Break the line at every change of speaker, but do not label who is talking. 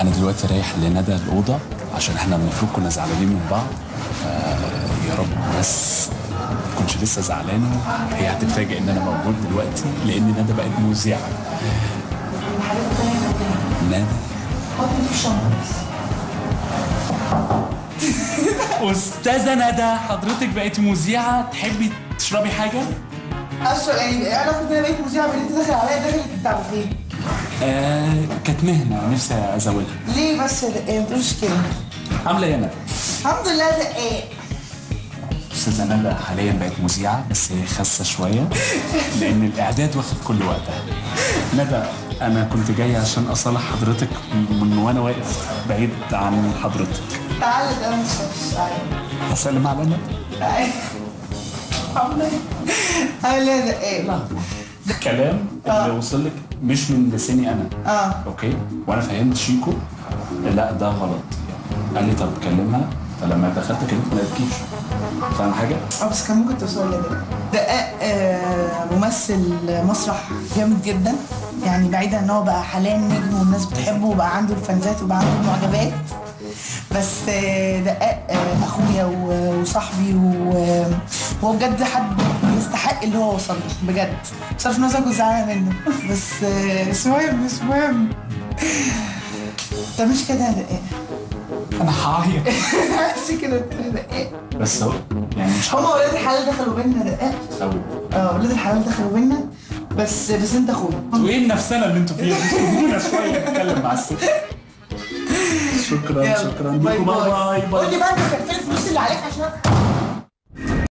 انا دلوقتي رايح لندى الاوضه عشان احنا المفروض كنا زعلانين من بعض فا يا رب بس ما كنتش لسه زعلانه هي هتتفاجئ ان انا موجود دلوقتي لان ندى بقت مذيعه ندى استاذه ندى حضرتك بقيت مذيعه تحبي تشربي حاجه
اشرب يعني انا كنت انا بقيت مذيعه من انت داخل عليا داخل بتاع فين
آه كانت مهنه نفسي ازودها
ليه بس يا دقاق ما تقولش كده
عامله ايه يا ندى
الحمد لله دقاق
استاذه ندى حاليا بقت مذيعه بس هي خاسه شويه لان الاعداد واخد كل وقتها ندى انا كنت جاي عشان اصالح حضرتك من وانا واقف بعيد عن حضرتك
تعالى ده مش مش تعالى
اسلم على ندى
تعالى عامله ايه عامله ايه يا دقاق
الكلام اللي وصل لك مش من لساني انا
اه
اوكي وانا فهمت شيكو لا ده غلط قال لي طب كلمها فلما دخلت كلمت ما لقيتكيش فاهم حاجه؟
اه بس كان ممكن توصل لي دقاق دقاق آه ممثل مسرح جامد جدا يعني بعيدا ان هو بقى حاليا نجم والناس بتحبه وبقى عنده الفانزات وبقى عنده المعجبات بس آه، دقاق آه، اخويا و- وصاحبي و- وهو بجد حد يستحق اللي هو وصل له بجد بصرف النظر كنت زعلانه منه بس آه، مش مهم مش مهم ده مش كده يا دقاق
انا هعيط
مش كده يا دقاق
بس هو يعني مش
هما ولاد الحلال دخلوا بينا دقاق
قوي
اه ولاد الحلال دخلوا بينا بس بس انت اخويا
وايه النفسنه اللي انتوا فيها؟ سيبونا شويه نتكلم مع الست شكرا
يلا،
شكرا
باي
ليكم باي باي
قول
باي
لي بقى انت كان فين الفلوس اللي عليك عشان